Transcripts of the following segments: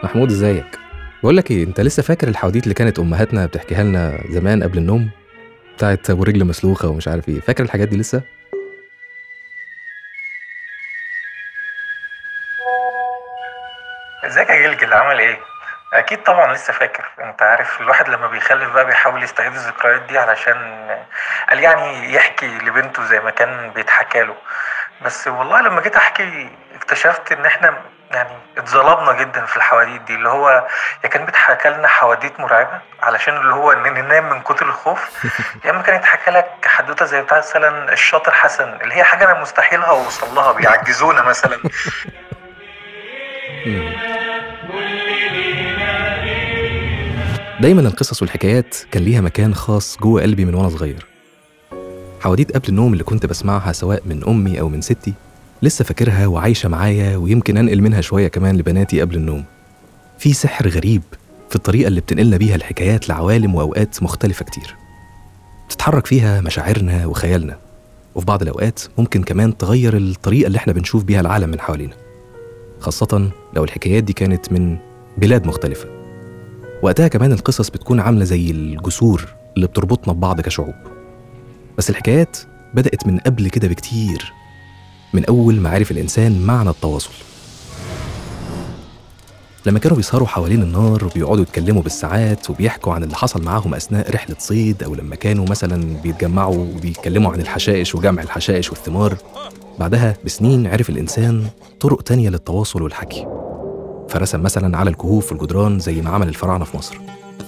محمود ازيك بقول لك ايه انت لسه فاكر الحواديت اللي كانت امهاتنا بتحكيها لنا زمان قبل النوم بتاعت ابو رجل مسلوخه ومش عارف ايه فاكر الحاجات دي لسه ازيك يا جلجل عامل ايه؟ اكيد طبعا لسه فاكر انت عارف الواحد لما بيخلف بقى بيحاول يستعيد الذكريات دي علشان قال يعني يحكي لبنته زي ما كان بيتحكى له بس والله لما جيت احكي اكتشفت ان احنا يعني اتظلمنا جدا في الحواديت دي اللي هو يا كان بيتحكى لنا حواديت مرعبه علشان اللي هو ان ننام من كتر الخوف يا اما كان يتحكى لك حدوته زي بتاع مثلا الشاطر حسن اللي هي حاجه انا مستحيل اوصل لها بيعجزونا مثلا دايما القصص والحكايات كان ليها مكان خاص جوه قلبي من وانا صغير حواديت قبل النوم اللي كنت بسمعها سواء من امي او من ستي لسه فاكرها وعايشه معايا ويمكن انقل منها شويه كمان لبناتي قبل النوم في سحر غريب في الطريقه اللي بتنقلنا بيها الحكايات لعوالم واوقات مختلفه كتير بتتحرك فيها مشاعرنا وخيالنا وفي بعض الاوقات ممكن كمان تغير الطريقه اللي احنا بنشوف بيها العالم من حوالينا خاصه لو الحكايات دي كانت من بلاد مختلفه وقتها كمان القصص بتكون عامله زي الجسور اللي بتربطنا ببعض كشعوب بس الحكايات بدات من قبل كده بكتير من اول ما عرف الانسان معنى التواصل لما كانوا بيسهروا حوالين النار وبيقعدوا يتكلموا بالساعات وبيحكوا عن اللي حصل معاهم اثناء رحله صيد او لما كانوا مثلا بيتجمعوا وبيتكلموا عن الحشائش وجمع الحشائش والثمار بعدها بسنين عرف الانسان طرق تانية للتواصل والحكي فرسم مثلا على الكهوف والجدران زي ما عمل الفراعنه في مصر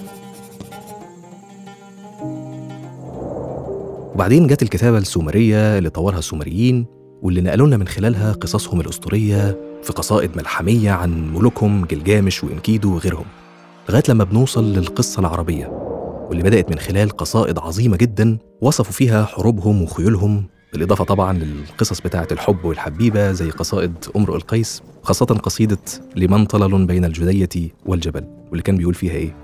وبعدين جت الكتابه السومريه اللي طورها السومريين واللي نقلوا لنا من خلالها قصصهم الاسطوريه في قصائد ملحميه عن ملوكهم جلجامش وانكيدو وغيرهم لغايه لما بنوصل للقصه العربيه واللي بدات من خلال قصائد عظيمه جدا وصفوا فيها حروبهم وخيولهم بالإضافة طبعا للقصص بتاعة الحب والحبيبة زي قصائد امرؤ القيس خاصة قصيدة لمن طلل بين الجدية والجبل واللي كان بيقول فيها إيه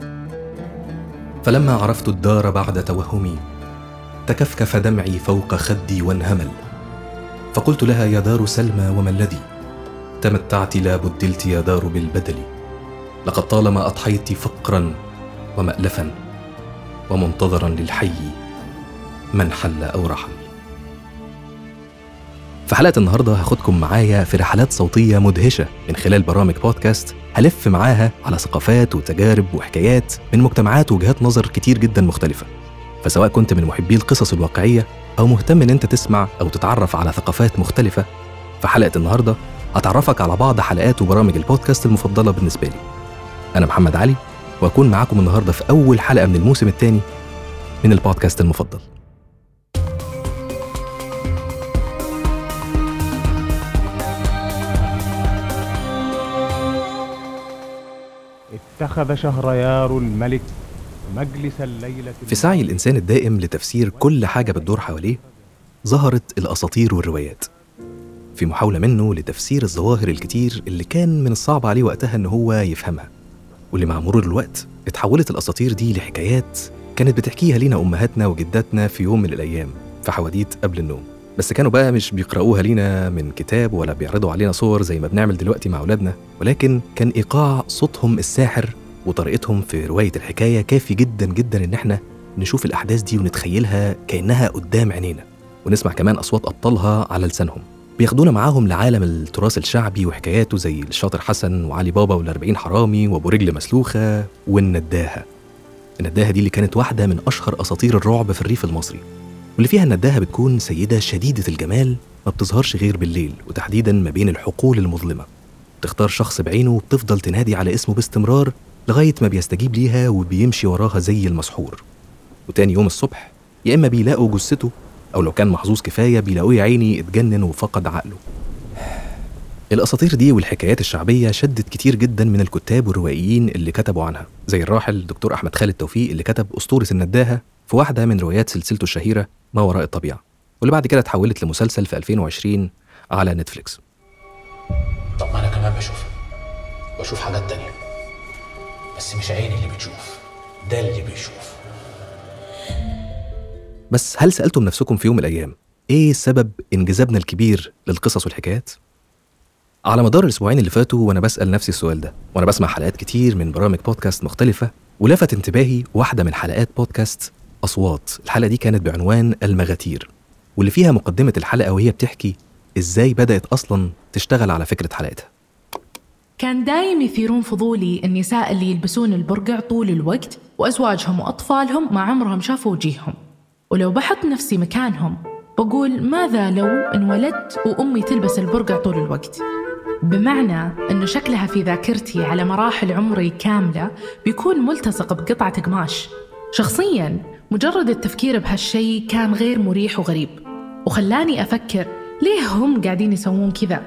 فلما عرفت الدار بعد توهمي تكفكف دمعي فوق خدي وانهمل فقلت لها يا دار سلمى وما الذي تمتعت لا بدلت يا دار بالبدل لقد طالما أضحيت فقرا ومألفا ومنتظرا للحي من حل أو رحل في حلقة النهاردة هاخدكم معايا في رحلات صوتية مدهشة من خلال برامج بودكاست هلف معاها على ثقافات وتجارب وحكايات من مجتمعات وجهات نظر كتير جدا مختلفة فسواء كنت من محبي القصص الواقعية أو مهتم إن أنت تسمع أو تتعرف على ثقافات مختلفة في حلقة النهاردة هتعرفك على بعض حلقات وبرامج البودكاست المفضلة بالنسبة لي أنا محمد علي وأكون معاكم النهاردة في أول حلقة من الموسم الثاني من البودكاست المفضل اتخذ شهريار الملك مجلس الليلة في سعي الإنسان الدائم لتفسير كل حاجة بتدور حواليه ظهرت الأساطير والروايات في محاولة منه لتفسير الظواهر الكتير اللي كان من الصعب عليه وقتها إن هو يفهمها واللي مع مرور الوقت اتحولت الأساطير دي لحكايات كانت بتحكيها لينا أمهاتنا وجداتنا في يوم من الأيام في حواديت قبل النوم بس كانوا بقى مش بيقرأوها لينا من كتاب ولا بيعرضوا علينا صور زي ما بنعمل دلوقتي مع أولادنا ولكن كان إيقاع صوتهم الساحر وطريقتهم في رواية الحكاية كافي جدا جدا إن احنا نشوف الأحداث دي ونتخيلها كأنها قدام عينينا ونسمع كمان أصوات أبطالها على لسانهم بياخدونا معاهم لعالم التراث الشعبي وحكاياته زي الشاطر حسن وعلي بابا والأربعين حرامي وأبو رجل مسلوخة والنداهة النداهة دي اللي كانت واحدة من أشهر أساطير الرعب في الريف المصري واللي فيها النداهة بتكون سيدة شديدة الجمال ما بتظهرش غير بالليل وتحديدا ما بين الحقول المظلمة تختار شخص بعينه وبتفضل تنادي على اسمه باستمرار لغاية ما بيستجيب ليها وبيمشي وراها زي المسحور وتاني يوم الصبح يا إما بيلاقوا جثته أو لو كان محظوظ كفاية بيلاقوه يا عيني اتجنن وفقد عقله الأساطير دي والحكايات الشعبية شدت كتير جدا من الكتاب والروائيين اللي كتبوا عنها زي الراحل الدكتور أحمد خالد توفيق اللي كتب أسطورة النداهة في واحدة من روايات سلسلته الشهيرة ما وراء الطبيعة واللي بعد كده اتحولت لمسلسل في 2020 على نتفليكس طب ما انا كمان بشوفها بشوف حاجات تانية بس مش عيني اللي بتشوف ده اللي بيشوف بس هل سألتم نفسكم في يوم من الأيام إيه سبب انجذابنا الكبير للقصص والحكايات؟ على مدار الأسبوعين اللي فاتوا وأنا بسأل نفسي السؤال ده وأنا بسمع حلقات كتير من برامج بودكاست مختلفة ولفت انتباهي واحدة من حلقات بودكاست أصوات الحلقة دي كانت بعنوان المغاتير واللي فيها مقدمة الحلقة وهي بتحكي إزاي بدأت أصلا تشتغل على فكرة حلقتها كان دايم يثيرون فضولي النساء اللي يلبسون البرقع طول الوقت وأزواجهم وأطفالهم ما عمرهم شافوا وجيههم ولو بحط نفسي مكانهم بقول ماذا لو انولدت وأمي تلبس البرقع طول الوقت بمعنى أنه شكلها في ذاكرتي على مراحل عمري كاملة بيكون ملتصق بقطعة قماش شخصياً مجرد التفكير بهالشي كان غير مريح وغريب وخلاني أفكر ليه هم قاعدين يسوون كذا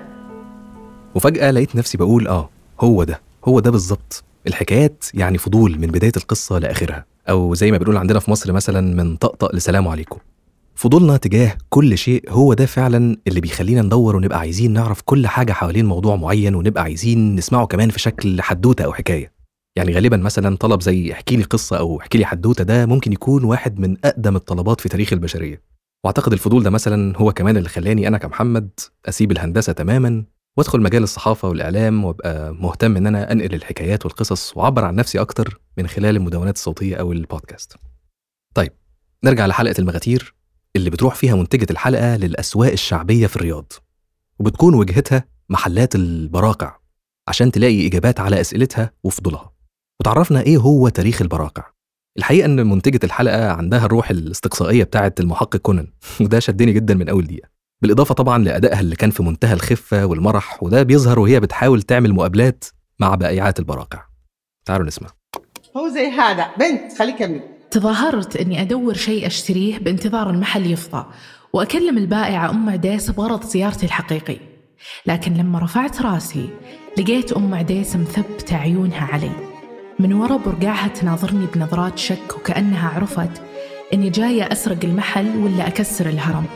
وفجأة لقيت نفسي بقول آه هو ده هو ده بالظبط الحكايات يعني فضول من بداية القصة لآخرها أو زي ما بنقول عندنا في مصر مثلا من طقطق لسلام عليكم فضولنا تجاه كل شيء هو ده فعلا اللي بيخلينا ندور ونبقى عايزين نعرف كل حاجة حوالين موضوع معين ونبقى عايزين نسمعه كمان في شكل حدوتة أو حكاية يعني غالبا مثلا طلب زي احكي لي قصة أو احكي لي حدوتة ده ممكن يكون واحد من أقدم الطلبات في تاريخ البشرية واعتقد الفضول ده مثلا هو كمان اللي خلاني انا كمحمد اسيب الهندسه تماما وادخل مجال الصحافه والاعلام وابقى مهتم ان انا انقل الحكايات والقصص واعبر عن نفسي اكتر من خلال المدونات الصوتيه او البودكاست. طيب نرجع لحلقه المغاتير اللي بتروح فيها منتجه الحلقه للاسواق الشعبيه في الرياض وبتكون وجهتها محلات البراقع عشان تلاقي اجابات على اسئلتها وفضولها وتعرفنا ايه هو تاريخ البراقع الحقيقه ان منتجه الحلقه عندها الروح الاستقصائيه بتاعه المحقق كونان وده شدني جدا من اول دقيقه بالاضافه طبعا لادائها اللي كان في منتهى الخفه والمرح وده بيظهر وهي بتحاول تعمل مقابلات مع بائعات البراقع تعالوا نسمع هو زي هذا بنت خليك كمل تظاهرت أني أدور شيء أشتريه بانتظار المحل يفضى وأكلم البائعة أم عديس بغرض زيارتي الحقيقي لكن لما رفعت راسي لقيت أم عديس مثبتة عيونها علي من ورا برقعها تناظرني بنظرات شك وكأنها عرفت إني جاية أسرق المحل ولا أكسر الهرم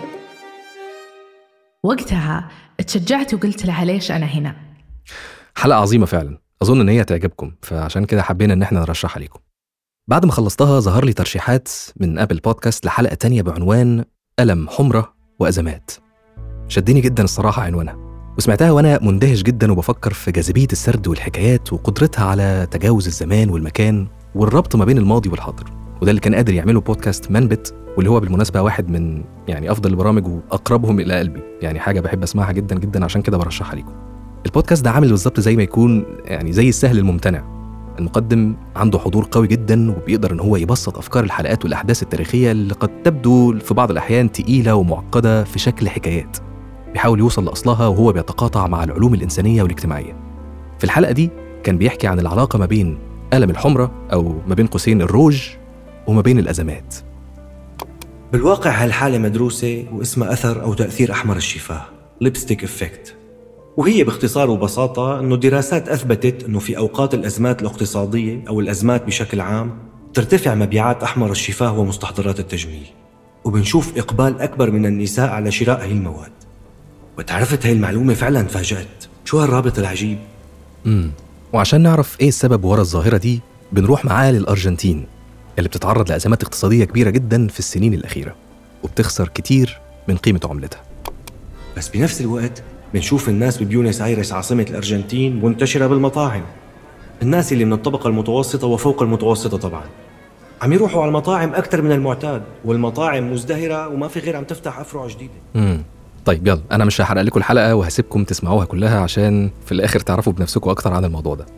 وقتها اتشجعت وقلت لها ليش أنا هنا حلقه عظيمه فعلا اظن ان هي تعجبكم فعشان كده حبينا ان احنا نرشحها لكم بعد ما خلصتها ظهر لي ترشيحات من ابل بودكاست لحلقه تانية بعنوان ألم حمرة وأزمات شدني جدا الصراحة عنوانها وسمعتها وأنا مندهش جدا وبفكر في جاذبية السرد والحكايات وقدرتها على تجاوز الزمان والمكان والربط ما بين الماضي والحاضر وده اللي كان قادر يعمله بودكاست منبت واللي هو بالمناسبة واحد من يعني أفضل البرامج وأقربهم إلى قلبي يعني حاجة بحب أسمعها جدا جدا عشان كده برشحها لكم البودكاست ده عامل بالظبط زي ما يكون يعني زي السهل الممتنع المقدم عنده حضور قوي جدا وبيقدر ان هو يبسط افكار الحلقات والاحداث التاريخيه اللي قد تبدو في بعض الاحيان تقيله ومعقده في شكل حكايات بيحاول يوصل لاصلها وهو بيتقاطع مع العلوم الانسانيه والاجتماعيه في الحلقه دي كان بيحكي عن العلاقه ما بين الم الحمره او ما بين قوسين الروج وما بين الازمات بالواقع هالحالة مدروسة واسمها أثر أو تأثير أحمر الشفاه ليبستيك افكت وهي باختصار وبساطة أنه دراسات أثبتت أنه في أوقات الأزمات الاقتصادية أو الأزمات بشكل عام ترتفع مبيعات أحمر الشفاه ومستحضرات التجميل وبنشوف إقبال أكبر من النساء على شراء هي المواد وتعرفت هاي المعلومة فعلا تفاجأت شو هالرابط العجيب امم وعشان نعرف ايه السبب ورا الظاهره دي بنروح معاه للارجنتين اللي بتتعرض لازمات اقتصاديه كبيره جدا في السنين الاخيره وبتخسر كتير من قيمه عملتها بس بنفس الوقت بنشوف الناس ببيونس آيرس عاصمة الأرجنتين منتشرة بالمطاعم الناس اللي من الطبقة المتوسطة وفوق المتوسطة طبعا عم يروحوا على المطاعم أكثر من المعتاد والمطاعم مزدهرة وما في غير عم تفتح أفرع جديدة امم طيب يلا انا مش هحرق لكم الحلقه وهسيبكم تسمعوها كلها عشان في الاخر تعرفوا بنفسكم اكتر عن الموضوع ده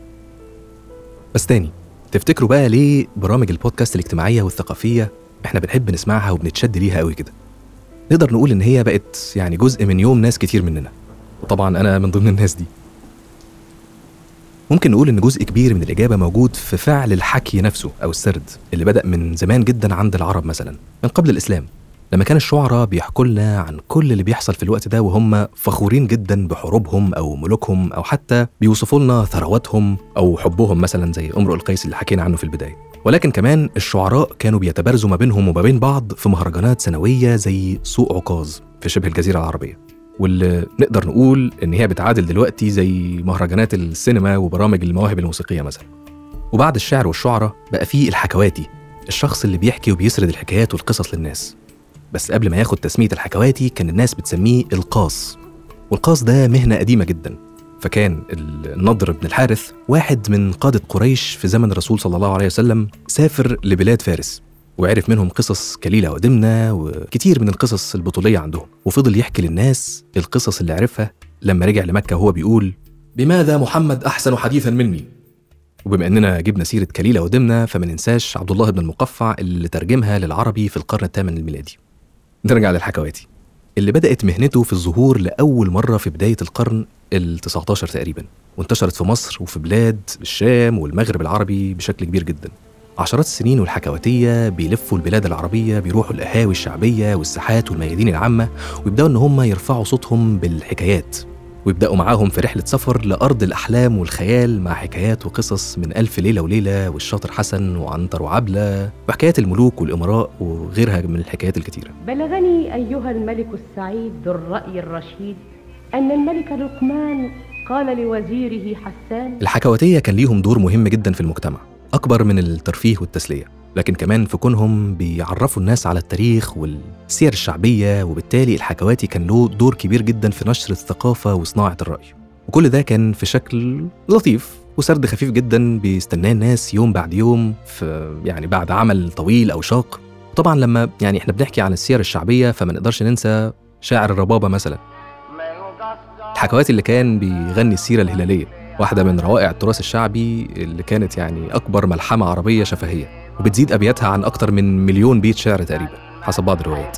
بس تاني تفتكروا بقى ليه برامج البودكاست الاجتماعيه والثقافيه احنا بنحب نسمعها وبنتشد ليها قوي كده نقدر نقول ان هي بقت يعني جزء من يوم ناس كتير مننا وطبعا انا من ضمن الناس دي ممكن نقول ان جزء كبير من الاجابه موجود في فعل الحكي نفسه او السرد اللي بدا من زمان جدا عند العرب مثلا من قبل الاسلام لما كان الشعراء بيحكوا لنا عن كل اللي بيحصل في الوقت ده وهم فخورين جدا بحروبهم او ملوكهم او حتى بيوصفوا لنا ثرواتهم او حبهم مثلا زي امرؤ القيس اللي حكينا عنه في البدايه ولكن كمان الشعراء كانوا بيتبارزوا ما بينهم وما بين بعض في مهرجانات سنويه زي سوق عكاظ في شبه الجزيره العربيه واللي نقدر نقول ان هي بتعادل دلوقتي زي مهرجانات السينما وبرامج المواهب الموسيقيه مثلا وبعد الشعر والشعراء بقى فيه الحكواتي الشخص اللي بيحكي وبيسرد الحكايات والقصص للناس بس قبل ما ياخد تسمية الحكواتي كان الناس بتسميه القاص والقاص ده مهنة قديمة جدا فكان النضر بن الحارث واحد من قادة قريش في زمن الرسول صلى الله عليه وسلم سافر لبلاد فارس وعرف منهم قصص كليلة ودمنة وكتير من القصص البطولية عندهم وفضل يحكي للناس القصص اللي عرفها لما رجع لمكة وهو بيقول بماذا محمد أحسن حديثا مني وبما اننا جبنا سيره كليله ودمنه فما ننساش عبد الله بن المقفع اللي ترجمها للعربي في القرن الثامن الميلادي. نرجع للحكواتي اللي بدات مهنته في الظهور لاول مره في بدايه القرن ال 19 تقريبا وانتشرت في مصر وفي بلاد الشام والمغرب العربي بشكل كبير جدا. عشرات السنين والحكواتية بيلفوا البلاد العربية بيروحوا القهاوي الشعبية والساحات والميادين العامة ويبدأوا إن هم يرفعوا صوتهم بالحكايات ويبدأوا معاهم في رحلة سفر لأرض الأحلام والخيال مع حكايات وقصص من ألف ليلة وليلة والشاطر حسن وعنتر وعبلة وحكايات الملوك والإمراء وغيرها من الحكايات الكتيرة بلغني أيها الملك السعيد ذو الرأي الرشيد أن الملك لقمان قال لوزيره حسان الحكواتية كان ليهم دور مهم جدا في المجتمع أكبر من الترفيه والتسلية لكن كمان في كونهم بيعرفوا الناس على التاريخ والسير الشعبية وبالتالي الحكواتي كان له دور كبير جدا في نشر الثقافة وصناعة الرأي وكل ده كان في شكل لطيف وسرد خفيف جدا بيستناه الناس يوم بعد يوم في يعني بعد عمل طويل أو شاق طبعا لما يعني احنا بنحكي عن السير الشعبية فما نقدرش ننسى شاعر الربابة مثلا الحكواتي اللي كان بيغني السيرة الهلالية واحدة من روائع التراث الشعبي اللي كانت يعني أكبر ملحمة عربية شفهية وبتزيد أبياتها عن أكتر من مليون بيت شعر تقريبا حسب بعض الروايات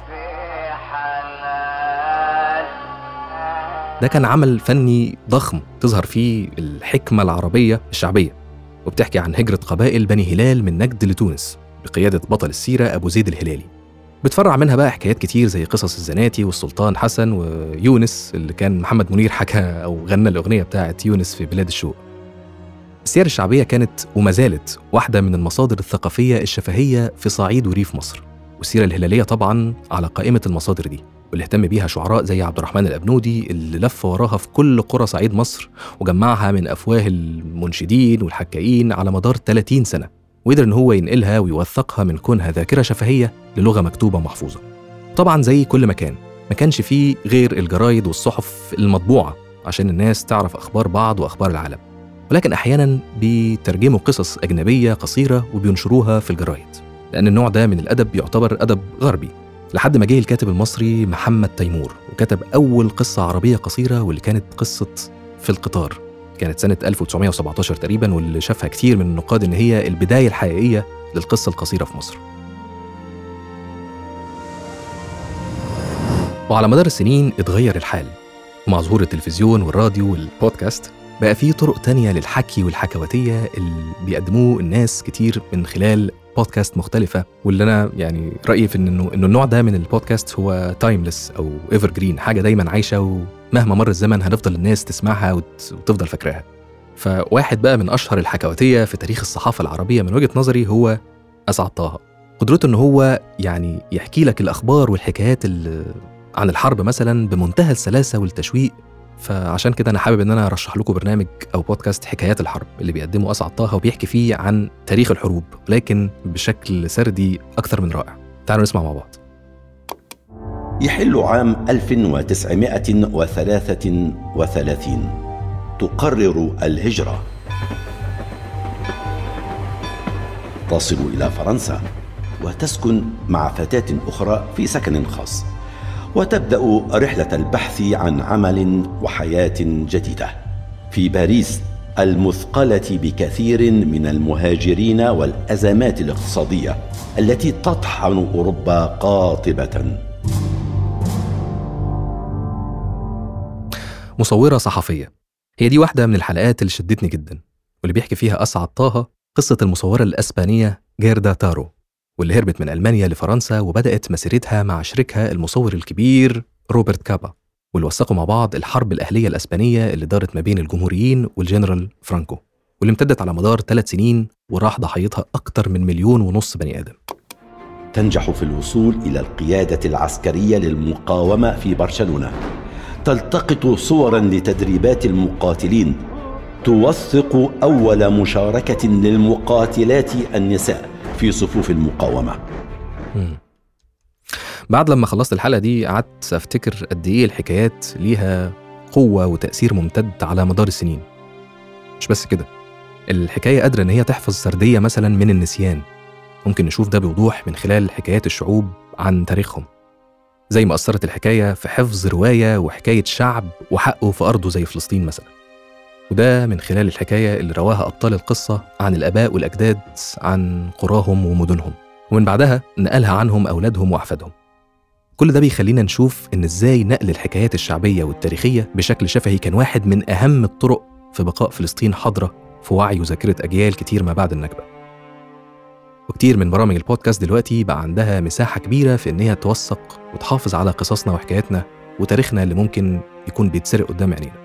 ده كان عمل فني ضخم تظهر فيه الحكمة العربية الشعبية وبتحكي عن هجرة قبائل بني هلال من نجد لتونس بقيادة بطل السيرة أبو زيد الهلالي بتفرع منها بقى حكايات كتير زي قصص الزناتي والسلطان حسن ويونس اللي كان محمد منير حكى أو غنى الأغنية بتاعت يونس في بلاد الشوق السير الشعبية كانت وما زالت واحدة من المصادر الثقافية الشفهية في صعيد وريف مصر والسيرة الهلالية طبعا على قائمة المصادر دي واللي اهتم بيها شعراء زي عبد الرحمن الأبنودي اللي لف وراها في كل قرى صعيد مصر وجمعها من أفواه المنشدين والحكايين على مدار 30 سنة وقدر إن هو ينقلها ويوثقها من كونها ذاكرة شفهية للغة مكتوبة محفوظة طبعا زي كل مكان ما كانش فيه غير الجرايد والصحف المطبوعة عشان الناس تعرف أخبار بعض وأخبار العالم ولكن أحيانا بيترجموا قصص أجنبية قصيرة وبينشروها في الجرايد لأن النوع ده من الأدب يعتبر أدب غربي لحد ما جه الكاتب المصري محمد تيمور وكتب أول قصة عربية قصيرة واللي كانت قصة في القطار كانت سنة 1917 تقريبا واللي شافها كتير من النقاد إن هي البداية الحقيقية للقصة القصيرة في مصر وعلى مدار السنين اتغير الحال مع ظهور التلفزيون والراديو والبودكاست بقى في طرق تانية للحكي والحكواتية اللي بيقدموه الناس كتير من خلال بودكاست مختلفة واللي أنا يعني رأيي في إنه إنه النوع ده من البودكاست هو تايمليس أو ايفر جرين حاجة دايما عايشة ومهما مر الزمن هنفضل الناس تسمعها وت- وتفضل فاكراها. فواحد بقى من أشهر الحكواتية في تاريخ الصحافة العربية من وجهة نظري هو أسعد طه. قدرته إن هو يعني يحكي لك الأخبار والحكايات اللي عن الحرب مثلا بمنتهى السلاسة والتشويق فعشان كده انا حابب ان انا ارشح لكم برنامج او بودكاست حكايات الحرب اللي بيقدمه اسعد طه وبيحكي فيه عن تاريخ الحروب لكن بشكل سردي اكثر من رائع تعالوا نسمع مع بعض يحل عام 1933 تقرر الهجرة تصل إلى فرنسا وتسكن مع فتاة أخرى في سكن خاص وتبدأ رحلة البحث عن عمل وحياة جديدة في باريس المثقلة بكثير من المهاجرين والأزمات الاقتصادية التي تطحن أوروبا قاطبة مصورة صحفية هي دي واحدة من الحلقات اللي شدتني جدا واللي بيحكي فيها أسعد طه قصة المصورة الأسبانية جيردا تارو واللي هربت من ألمانيا لفرنسا وبدأت مسيرتها مع شريكها المصور الكبير روبرت كابا واللي وثقوا مع بعض الحرب الأهلية الأسبانية اللي دارت ما بين الجمهوريين والجنرال فرانكو واللي امتدت على مدار ثلاث سنين وراح ضحيتها أكتر من مليون ونص بني آدم تنجح في الوصول إلى القيادة العسكرية للمقاومة في برشلونة تلتقط صورا لتدريبات المقاتلين توثق أول مشاركة للمقاتلات النساء في صفوف المقاومة مم. بعد لما خلصت الحلقة دي قعدت أفتكر قد إيه الحكايات ليها قوة وتأثير ممتد على مدار السنين مش بس كده الحكاية قادرة إن هي تحفظ سردية مثلا من النسيان ممكن نشوف ده بوضوح من خلال حكايات الشعوب عن تاريخهم زي ما أثرت الحكاية في حفظ رواية وحكاية شعب وحقه في أرضه زي فلسطين مثلا وده من خلال الحكاية اللي رواها أبطال القصة عن الآباء والأجداد عن قراهم ومدنهم ومن بعدها نقلها عنهم أولادهم وأحفادهم كل ده بيخلينا نشوف إن إزاي نقل الحكايات الشعبية والتاريخية بشكل شفهي كان واحد من أهم الطرق في بقاء فلسطين حاضرة في وعي وذاكرة أجيال كتير ما بعد النكبة وكتير من برامج البودكاست دلوقتي بقى عندها مساحة كبيرة في إن هي توثق وتحافظ على قصصنا وحكاياتنا وتاريخنا اللي ممكن يكون بيتسرق قدام عينينا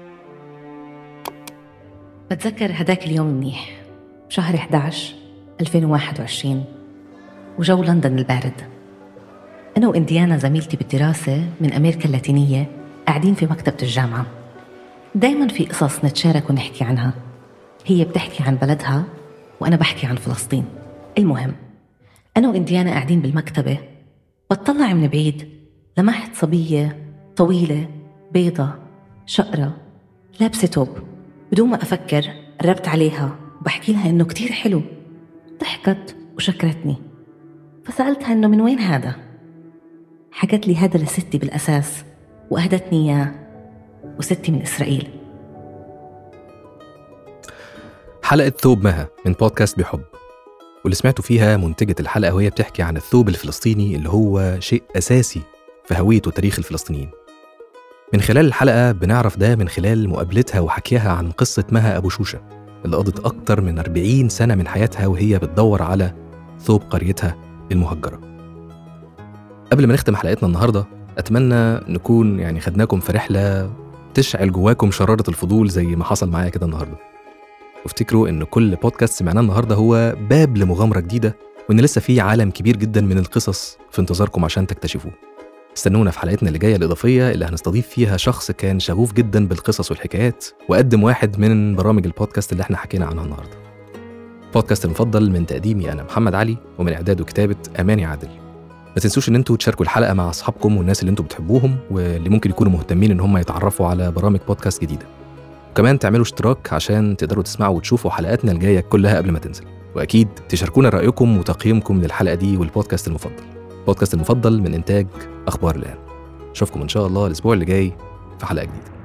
بتذكر هداك اليوم منيح شهر 11 2021 وجو لندن البارد أنا وإنديانا زميلتي بالدراسة من أمريكا اللاتينية قاعدين في مكتبة الجامعة دايما في قصص نتشارك ونحكي عنها هي بتحكي عن بلدها وأنا بحكي عن فلسطين المهم أنا وإنديانا قاعدين بالمكتبة بطلع من بعيد لمحت صبية طويلة بيضة شقرة لابسة توب بدون ما أفكر قربت عليها وبحكي لها إنه كتير حلو ضحكت وشكرتني فسألتها إنه من وين هذا؟ حكت لي هذا لستي بالأساس وأهدتني إياه وستي من إسرائيل حلقة ثوب مها من بودكاست بحب واللي سمعتوا فيها منتجة الحلقة وهي بتحكي عن الثوب الفلسطيني اللي هو شيء أساسي في هوية وتاريخ الفلسطينيين من خلال الحلقة بنعرف ده من خلال مقابلتها وحكيها عن قصة مها أبو شوشة اللي قضت أكتر من 40 سنة من حياتها وهي بتدور على ثوب قريتها المهجرة قبل ما نختم حلقتنا النهاردة أتمنى نكون يعني خدناكم في رحلة تشعل جواكم شرارة الفضول زي ما حصل معايا كده النهاردة وافتكروا إن كل بودكاست سمعناه النهاردة هو باب لمغامرة جديدة وإن لسه في عالم كبير جدا من القصص في انتظاركم عشان تكتشفوه استنونا في حلقتنا اللي جايه الاضافيه اللي هنستضيف فيها شخص كان شغوف جدا بالقصص والحكايات وقدم واحد من برامج البودكاست اللي احنا حكينا عنها النهارده. بودكاست المفضل من تقديمي انا محمد علي ومن اعداد وكتابه اماني عادل. ما تنسوش ان انتوا تشاركوا الحلقه مع اصحابكم والناس اللي انتوا بتحبوهم واللي ممكن يكونوا مهتمين ان هم يتعرفوا على برامج بودكاست جديده. وكمان تعملوا اشتراك عشان تقدروا تسمعوا وتشوفوا حلقاتنا الجايه كلها قبل ما تنزل. واكيد تشاركونا رايكم وتقييمكم للحلقه دي والبودكاست المفضل. بودكاست المفضل من إنتاج أخبار الآن أشوفكم إن شاء الله الأسبوع اللي جاي في حلقة جديدة